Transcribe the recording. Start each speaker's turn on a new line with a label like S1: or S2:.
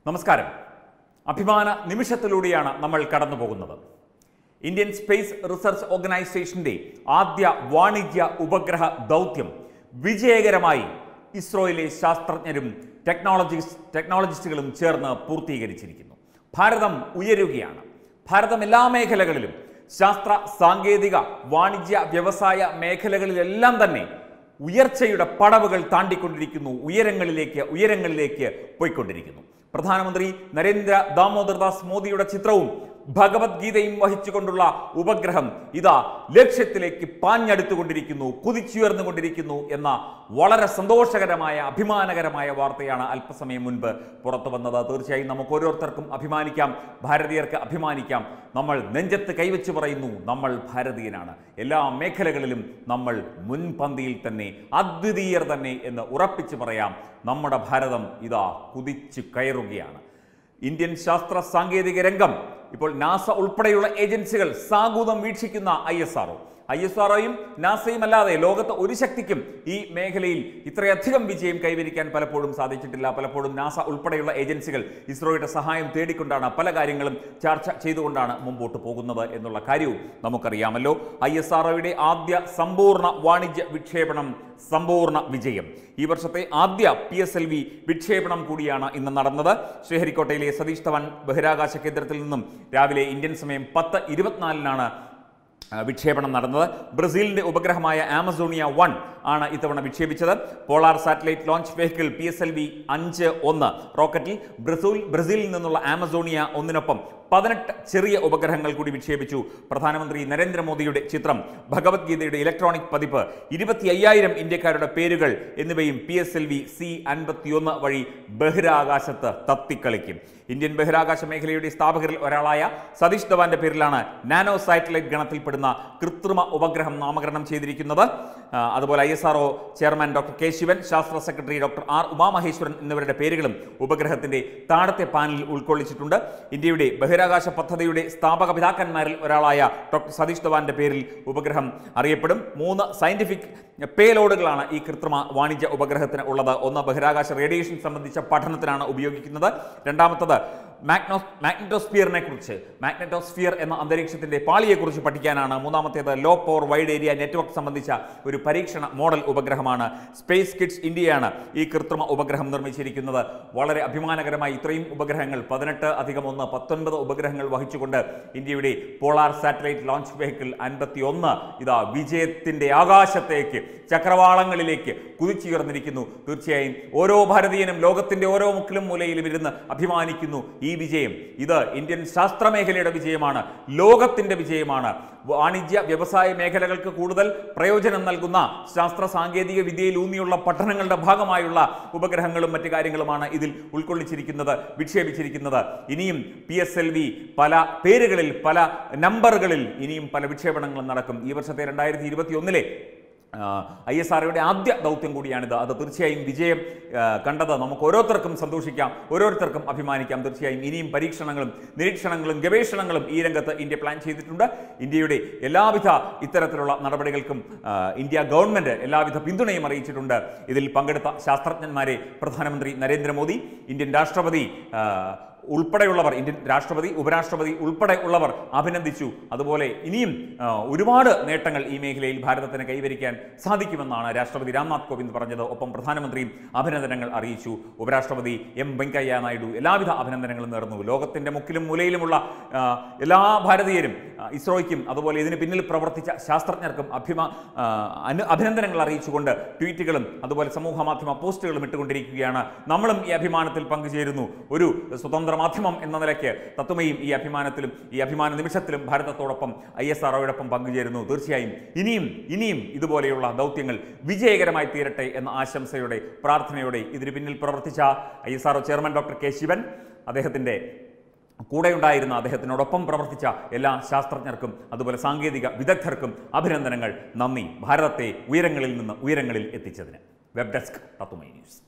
S1: നമസ്കാരം അഭിമാന നിമിഷത്തിലൂടെയാണ് നമ്മൾ കടന്നു പോകുന്നത് ഇന്ത്യൻ സ്പേസ് റിസർച്ച് ഓർഗനൈസേഷന്റെ ആദ്യ വാണിജ്യ ഉപഗ്രഹ ദൗത്യം വിജയകരമായി ഇസ്രോയിലെ ശാസ്ത്രജ്ഞരും ടെക്നോളജിസ് ടെക്നോളജിസ്റ്റുകളും ചേർന്ന് പൂർത്തീകരിച്ചിരിക്കുന്നു ഭാരതം ഉയരുകയാണ് ഭാരതം എല്ലാ മേഖലകളിലും ശാസ്ത്ര സാങ്കേതിക വാണിജ്യ വ്യവസായ മേഖലകളിലെല്ലാം തന്നെ ഉയർച്ചയുടെ പടവുകൾ താണ്ടിക്കൊണ്ടിരിക്കുന്നു ഉയരങ്ങളിലേക്ക് ഉയരങ്ങളിലേക്ക് പോയിക്കൊണ്ടിരിക്കുന്നു പ്രധാനമന്ത്രി നരേന്ദ്ര ദാമോദർദാസ് മോദിയുടെ ചിത്രവും ഭഗവത്ഗീതയും വഹിച്ചുകൊണ്ടുള്ള ഉപഗ്രഹം ഇതാ ലക്ഷ്യത്തിലേക്ക് പാഞ്ഞടുത്തുകൊണ്ടിരിക്കുന്നു കുതിച്ചുയർന്നുകൊണ്ടിരിക്കുന്നു എന്ന വളരെ സന്തോഷകരമായ അഭിമാനകരമായ വാർത്തയാണ് അല്പസമയം മുൻപ് പുറത്തു വന്നത് തീർച്ചയായും നമുക്ക് ഓരോരുത്തർക്കും അഭിമാനിക്കാം ഭാരതീയർക്ക് അഭിമാനിക്കാം നമ്മൾ നെഞ്ചത്ത് കൈവച്ച് പറയുന്നു നമ്മൾ ഭാരതീയനാണ് എല്ലാ മേഖലകളിലും നമ്മൾ മുൻപന്തിയിൽ തന്നെ അദ്വിതീയർ തന്നെ എന്ന് ഉറപ്പിച്ചു പറയാം നമ്മുടെ ഭാരതം ഇതാ കുതിച്ചു കയറുകയാണ് ഇന്ത്യൻ ശാസ്ത്ര സാങ്കേതിക രംഗം ഇപ്പോൾ നാസ ഉൾപ്പെടെയുള്ള ഏജൻസികൾ സാഗൂതം വീക്ഷിക്കുന്ന I S R O I S ആർഒയും നാസയും അല്ലാതെ ലോകത്ത് ഒരു ശക്തിക്കും ഈ മേഖലയിൽ ഇത്രയധികം വിജയം കൈവരിക്കാൻ പലപ്പോഴും സാധിച്ചിട്ടില്ല പലപ്പോഴും നാസ ഉൾപ്പെടെയുള്ള ഏജൻസികൾ ഇസ്രോയുടെ സഹായം തേടിക്കൊണ്ടാണ് പല കാര്യങ്ങളും ചർച്ച ചെയ്തുകൊണ്ടാണ് മുമ്പോട്ട് പോകുന്നത് എന്നുള്ള കാര്യവും നമുക്കറിയാമല്ലോ ഐ എസ് ആർഒയുടെ ആദ്യ സമ്പൂർണ്ണ വാണിജ്യ വിക്ഷേപണം സമ്പൂർണ്ണ വിജയം ഈ വർഷത്തെ ആദ്യ പി എസ് എൽ വി വിക്ഷേപണം കൂടിയാണ് ഇന്ന് നടന്നത് ശ്രീഹരിക്കോട്ടയിലെ സതീഷ് ധവൻ ബഹിരാകാശ കേന്ദ്രത്തിൽ നിന്നും രാവിലെ ഇന്ത്യൻ സമയം പത്ത് ഇരുപത്തിനാലിനാണ് ആ, വിക്ഷേപണം നടന്നത് ബ്രസീലിന്റെ ഉപഗ്രഹമായ ആമസോണിയ വൺ ആണ് ഇത്തവണ വിക്ഷേപിച്ചത് polar satellite launch vehicle P S L V അഞ്ച് ഒന്ന് റോക്കറ്റിൽ ബ്രസീൽ ബ്രസീലിൽ നിന്നുള്ള ആമസോണിയ ഒന്നിനൊപ്പം പതിനെട്ട് ചെറിയ ഉപഗ്രഹങ്ങൾ കൂടി വിക്ഷേപിച്ചു പ്രധാനമന്ത്രി നരേന്ദ്രമോദിയുടെ ചിത്രം ഭഗവത്ഗീതയുടെ ഇലക്ട്രോണിക് പതിപ്പ് ഇരുപത്തി അയ്യായിരം ഇന്ത്യക്കാരുടെ പേരുകൾ എന്നിവയും P S L V C അൻപത്തിയൊന്ന് വഴി ബഹിരാകാശത്ത് തത്തിക്കളിക്കും ഇന്ത്യൻ ബഹിരാകാശ മേഖലയുടെ സ്ഥാപകരിൽ ഒരാളായ സതീഷ് ധവാന്റെ പേരിലാണ് നാനോ സാറ്റലൈറ്റ് ഗണത്തിൽപ്പെടുന്ന കൃത്രിമ ഉപഗ്രഹം നാമകരണം ചെയ്തിരിക്കുന്നത് ആ, അതുപോലെ I S R O chairman doctor K Sivan ശാസ്ത്ര സെക്രട്ടറി ഡോക്ടർ ആർ ഉമാമഹേശ്വരൻ എന്നിവരുടെ പേരുകളും ഉപഗ്രഹത്തിന്റെ താഴത്തെ പാനലിൽ ഉൾക്കൊള്ളിച്ചിട്ടുണ്ട് ഇന്ത്യയുടെ ബഹിരാകാശ പദ്ധതിയുടെ സ്ഥാപക പിതാക്കന്മാരിൽ ഒരാളായ ഡോക്ടർ സതീഷ് ധവാന്റെ പേരിൽ ഉപഗ്രഹം അറിയപ്പെടും മൂന്ന് സയന്റിഫിക് പേലോഡുകളാണ് ഈ കൃത്രിമ വാണിജ്യ ഉപഗ്രഹത്തിന് ഉള്ളത് ഒന്ന് ബഹിരാകാശ റേഡിയേഷൻ സംബന്ധിച്ച പഠനത്തിനാണ് ഉപയോഗിക്കുന്നത് രണ്ടാമത്തത് മാഗ്നോ മാഗ്നറ്റോസ്ഫിയറിനെ കുറിച്ച് മാഗ്നറ്റോസ്ഫിയർ എന്ന അന്തരീക്ഷത്തിന്റെ പാളിയെക്കുറിച്ച് പഠിക്കാനാണ് മൂന്നാമത്തേത് low power wide area network സംബന്ധിച്ച ഒരു പരീക്ഷണ മോഡൽ ഉപഗ്രഹമാണ് സ്പേസ് കിഡ്സ് ഇന്ത്യയാണ് ഈ കൃത്രിമ ഉപഗ്രഹം നിർമ്മിച്ചിരിക്കുന്നത് വളരെ അഭിമാനകരമായി ഇത്രയും ഉപഗ്രഹങ്ങൾ പതിനെട്ട് അധികം ഒന്ന് പത്തൊൻപത് ഉപഗ്രഹങ്ങൾ വഹിച്ചുകൊണ്ട് ഇന്ത്യയുടെ പോളാർ സാറ്റലൈറ്റ് ലോഞ്ച് വെഹിക്കിൾ അൻപത്തി ഒന്ന് ഇതാ വിജയത്തിന്റെ ആകാശത്തേക്ക് ചക്രവാളങ്ങളിലേക്ക് കുതിച്ചുയർന്നിരിക്കുന്നു തീർച്ചയായും ഓരോ ഭാരതീയനും ലോകത്തിന്റെ ഓരോ മുക്കിലും മൂലയിലും ഇരുന്ന് അഭിമാനിക്കുന്നു ഈ വിജയം ഇത് ഇന്ത്യൻ ശാസ്ത്ര മേഖലയുടെ വിജയമാണ് ലോകത്തിന്റെ വിജയമാണ് വാണിജ്യ വ്യവസായ മേഖലകൾക്ക് കൂടുതൽ പ്രയോജനം നൽകുന്ന ശാസ്ത്ര സാങ്കേതിക വിദ്യയിൽ ഊന്നിയുള്ള പഠനങ്ങളുടെ ഭാഗമായുള്ള ഉപഗ്രഹങ്ങളും മറ്റു കാര്യങ്ങളുമാണ് ഇതിൽ ഉൾക്കൊള്ളിച്ചിരിക്കുന്നത് വിക്ഷേപിച്ചിരിക്കുന്നത് ഇനിയും പി എസ് എൽ വി പല പേരുകളിൽ പല നമ്പറുകളിൽ ഇനിയും പല വിക്ഷേപണങ്ങളും നടക്കും ഈ വർഷത്തെ രണ്ടായിരത്തി ഇരുപത്തി ഒന്നിലെ ഐ എസ് ആർഒയുടെ ആദ്യ ദൗത്യം കൂടിയാണിത് അത് തീർച്ചയായും വിജയം ആ, കണ്ടത് നമുക്ക് ഓരോരുത്തർക്കും സന്തോഷിക്കാം ഓരോരുത്തർക്കും അഭിമാനിക്കാം തീർച്ചയായും ഇനിയും പരീക്ഷണങ്ങളും നിരീക്ഷണങ്ങളും ഗവേഷണങ്ങളും ഈ രംഗത്ത് ഇന്ത്യ പ്ലാൻ ചെയ്തിട്ടുണ്ട് ഇന്ത്യയുടെ എല്ലാവിധ ഇത്തരത്തിലുള്ള നടപടികൾക്കും ആ, ഇന്ത്യ ഗവൺമെന്റ് എല്ലാവിധ പിന്തുണയും അറിയിച്ചിട്ടുണ്ട് ഇതിൽ പങ്കെടുത്ത ശാസ്ത്രജ്ഞന്മാരെ പ്രധാനമന്ത്രി നരേന്ദ്രമോദി ഇന്ത്യൻ രാഷ്ട്രപതി ആ, ഉൾപ്പെടെയുള്ളവർ ഇന്ത്യൻ രാഷ്ട്രപതി ഉപരാഷ്ട്രപതി ഉൾപ്പെടെ ഉള്ളവർ അഭിനന്ദിച്ചു അതുപോലെ ഇനിയും ആ, ഒരുപാട് നേട്ടങ്ങൾ ഈ മേഖലയിൽ ഭാരതത്തിന് കൈവരിക്കാൻ സാധിക്കുമെന്നാണ് രാഷ്ട്രപതി രാംനാഥ് കോവിന്ദ് പറഞ്ഞത് ഒപ്പം പ്രധാനമന്ത്രിയും അഭിനന്ദനങ്ങൾ അറിയിച്ചു ഉപരാഷ്ട്രപതി എം വെങ്കയ്യ നായിഡു എല്ലാവിധ അഭിനന്ദനങ്ങളും നേർന്നു ലോകത്തിന്റെ മുക്കിലും മൂലയിലുമുള്ള ആ, എല്ലാ ഭാരതീയരും ആ, ഇസ്രോയ്ക്കും അതുപോലെ ഇതിന് പിന്നിൽ പ്രവർത്തിച്ച ശാസ്ത്രജ്ഞർക്കും അഭിമാ ആ, അനു അഭിനന്ദനങ്ങൾ അറിയിച്ചുകൊണ്ട് ട്വീറ്റുകളും അതുപോലെ സമൂഹ മാധ്യമ പോസ്റ്റുകളും ഇട്ടുകൊണ്ടിരിക്കുകയാണ് നമ്മളും ഈ അഭിമാനത്തിൽ പങ്കുചേരുന്നു ഒരു സ്വതന്ത്ര മാധ്യമം എന്ന നിലയ്ക്ക് തത്വമയും ഈ അഭിമാനത്തിലും ഈ അഭിമാന നിമിഷത്തിലും ഭാരതത്തോടൊപ്പം ഐ എസ് ആർഒയോടൊപ്പം പങ്കുചേരുന്നു തീർച്ചയായും ഇനിയും ഇനിയും ഇതുപോലെയുള്ള ദൗത്യങ്ങൾ വിജയകരമായി തീരട്ടെ എന്ന ആശംസയോടെ പ്രാർത്ഥനയോടെ ഇതിന് പിന്നിൽ പ്രവർത്തിച്ച I S R O chairman doctor K Sivan അദ്ദേഹത്തിൻ്റെ കൂടെയുണ്ടായിരുന്ന അദ്ദേഹത്തിനോടൊപ്പം പ്രവർത്തിച്ച എല്ലാ ശാസ്ത്രജ്ഞർക്കും അതുപോലെ സാങ്കേതിക വിദഗ്ധർക്കും അഭിനന്ദനങ്ങൾ നന്ദി ഭാരതത്തെ ഉയരങ്ങളിൽ നിന്ന് ഉയരങ്ങളിൽ എത്തിച്ചതിന് വെബ് ഡെസ്ക് തത്തുമൈ ന്യൂസ്